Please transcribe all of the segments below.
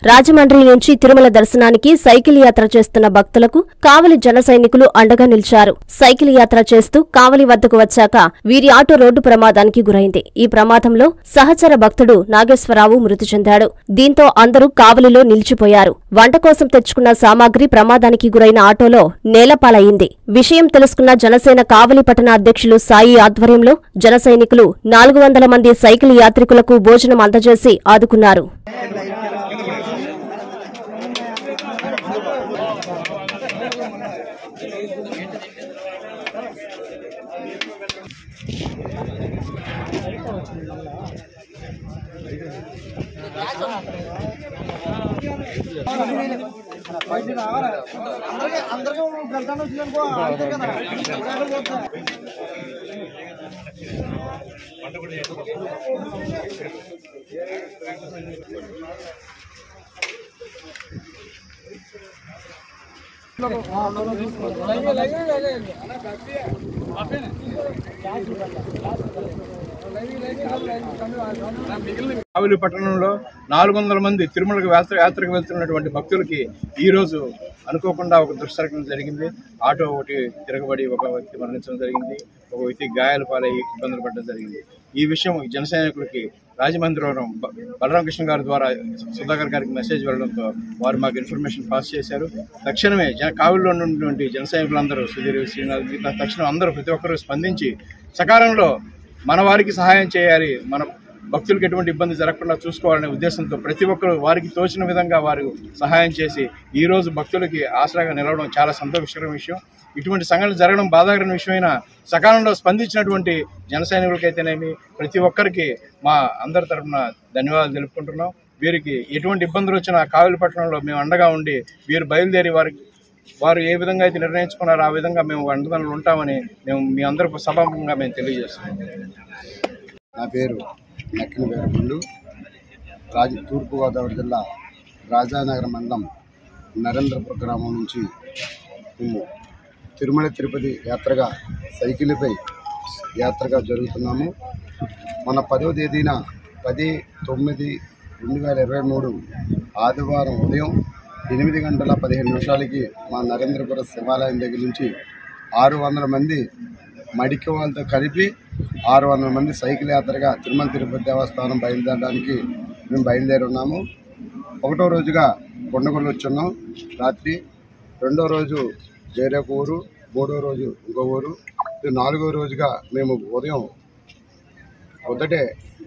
రాజమండ్రి నుంచి తిరుమల దర్శనానికి సైకిల్ యాత్ర చేస్తున్న భక్తులకు కావలి జన సైనికులు అండగా నిలిచారు సైకిల్ యాత్ర చేస్తూ కావలి వద్దకు వచ్చాక వీరి ఆటో రోడ్డు ప్రమాదానికి గురైంది ఈ ప్రమాదంలో సహచర భక్తుడు నాగేశ్వరరావు మృతి చెందాడు దీంతో అందరూ కావలిలో నిలిచిపోయారు వంట కోసం తెచ్చుకున్న సామాగ్రి ప్రమాదానికి గురైన ఆటోలో నేలపాలయ్యింది విషయం తెలుసుకున్న జనసేన కావలి పట్టణ అధ్యక్షులు సాయి ఆధ్వర్యంలో జన సైనికులు నాలుగు వందల మంది సైకిల్ యాత్రికులకు భోజనం అందజేసి ఆదుకున్నారు కావిలి పట్టణంలో నాలుగు వందల మంది తిరుమలకు యాత్ర యాత్రకు వెళ్తున్నటువంటి భక్తులకి ఈ రోజు అనుకోకుండా ఒక దుశ్చరణ జరిగింది ఆటో ఒకటి తిరగబడి ఒక వ్యక్తి మరణించడం జరిగింది ఒక వ్యక్తి గాయాల పాలై ఇబ్బందులు పడడం జరిగింది ఈ విషయం జన సైనికులకి రాజమండ్రివరం బ- బలరామకృష్ణ గారి ద్వారా సుధాకర్ గారికి మెసేజ్ వెళ్ళడంతో వారు మాకు ఇన్ఫర్మేషన్ పాస్ చేశారు తక్షణమే జన కావిలిలో ఉన్నటువంటి జన సైనికులందరూ సుధీర్ శ్రీనాథ్ మిగతా తక్షణం అందరూ ప్రతి ఒక్కరూ స్పందించి సకాలంలో మన వారికి సహాయం చేయాలి మన భక్తులకు ఎటువంటి ఇబ్బంది జరగకుండా చూసుకోవాలనే ఉద్దేశంతో ప్రతి ఒక్కరు వారికి తోచిన విధంగా వారు సహాయం చేసి ఈ రోజు భక్తులకి ఆసరాగా నిలవడం చాలా సంతోషకరమైన విషయం ఇటువంటి సంఘటనలు జరగడం బాధాకరమైన విషయమైన సకాలంలో స్పందించినటువంటి జన సైనికులకైతేనేమి ప్రతి ఒక్కరికి మా అందరి తరఫున ధన్యవాదాలు తెలుపుకుంటున్నాం వీరికి ఎటువంటి ఇబ్బందులు వచ్చినా కావిలి పట్టణంలో మేము అండగా ఉండి వీరు బయలుదేరి వారికి వారు ఏ విధంగా అయితే నిర్ణయించుకున్నారో ఆ విధంగా మేము అండదండలు ఉంటామని మేము మీ అందరూ సభాముఖంగా మేము తెలియజేస్తున్నాం నా పేరు నక్కిన వీరపండు రాజ తూర్పుగోదావరి జిల్లా రాజానగరం మండలం నరేంద్రపుర గ్రామం నుంచి మేము తిరుమల తిరుపతి యాత్రగా సైకిల్పై యాత్రగా జరుగుతున్నాము మన పదవ తేదీన పది తొమ్మిది రెండు వేల ఇరవై మూడు ఆదివారం ఉదయం ఎనిమిది గంటల పదిహేను నిమిషాలకి మా నరేంద్రపుర శివాలయం దగ్గర నుంచి ఆరు వందల మంది మడికి వాళ్ళతో కలిపి ఆరు వందల మంది సైకిల్ యాత్రగా తిరుమల తిరుపతి దేవస్థానం బయలుదేరడానికి మేము బయలుదేరి ఉన్నాము ఒకటో రోజుగా కొండగొల్లు వచ్చున్నాం రాత్రి రెండో రోజు వేరే ఒక ఊరు మూడో రోజు ఇంకో ఊరు ఇది నాలుగో రోజుగా మేము ఉదయం పొద్దుటే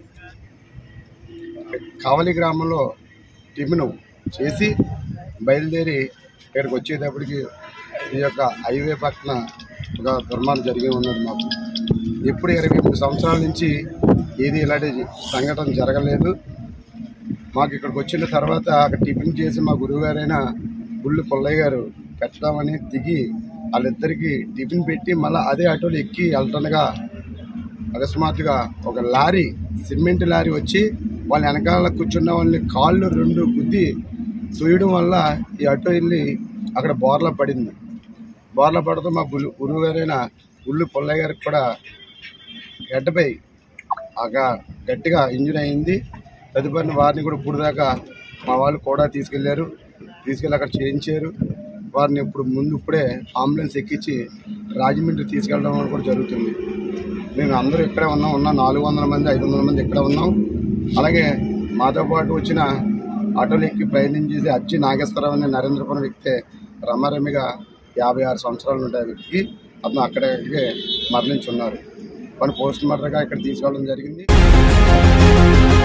కావలి గ్రామంలో టిఫిన్ చేసి బయలుదేరి ఇక్కడికి వచ్చేటప్పటికి ఈ యొక్క హైవే పక్కన ఒక దుర్మార్గం జరిగి ఉన్నది మాకు ఎప్పుడు ఇరవై మూడు సంవత్సరాల నుంచి ఏది ఇలాంటి సంఘటన జరగలేదు మాకు ఇక్కడికి వచ్చిన తర్వాత అక్కడ టిఫిన్ చేసి మా గురువుగారైన గుళ్ళు పుల్లయ్య గారు పెట్టామని దిగి వాళ్ళిద్దరికి టిఫిన్ పెట్టి మళ్ళీ అదే ఆటోలో ఎక్కి వెళ్తుండగా అకస్మాత్తుగా ఒక లారీ సిమెంట్ లారీ వచ్చి వాళ్ళ వెనకాల కూర్చున్న వాళ్ళని కాళ్ళు రెండు గుద్ది తోయడం వల్ల ఈ ఆటో వెళ్ళి అక్కడ బోర్లా పడింది బోర్లా పడతో మా గురు గురువు గారైన గుళ్ళు పుల్లయ్య గారికి కూడా గడ్డపై బాగా గట్టిగా ఇంజురీ అయింది తదుపరి వారిని కూడా ఇప్పుడు దాకా మా వాళ్ళు కూడా తీసుకెళ్లారు తీసుకెళ్ళి అక్కడ చేయించారు వారిని ఇప్పుడు ముందు ఇప్పుడే అంబులెన్స్ ఎక్కించి రాజమండ్రి తీసుకెళ్ళడం అనేది కూడా జరుగుతుంది మేము అందరూ ఇక్కడే ఉన్నాం ఉన్న నాలుగు వందల మంది ఐదు వందల మంది ఇక్కడ ఉన్నాం అలాగే మాతో పాటు వచ్చిన ఆటోలు ఎక్కి ప్రయత్నం చేసి అచ్చి నాగేశ్వరరావు అనే నరేంద్రపురం వ్యక్తి రమారమిగా యాభై ఆరు సంవత్సరాలు ఉంటాయి ఆ వ్యక్తికి అతను అక్కడే మరణించున్నారు వాళ్ళు పోస్ట్ మార్టంగా ఇక్కడ తీసుకెళ్ళడం జరిగింది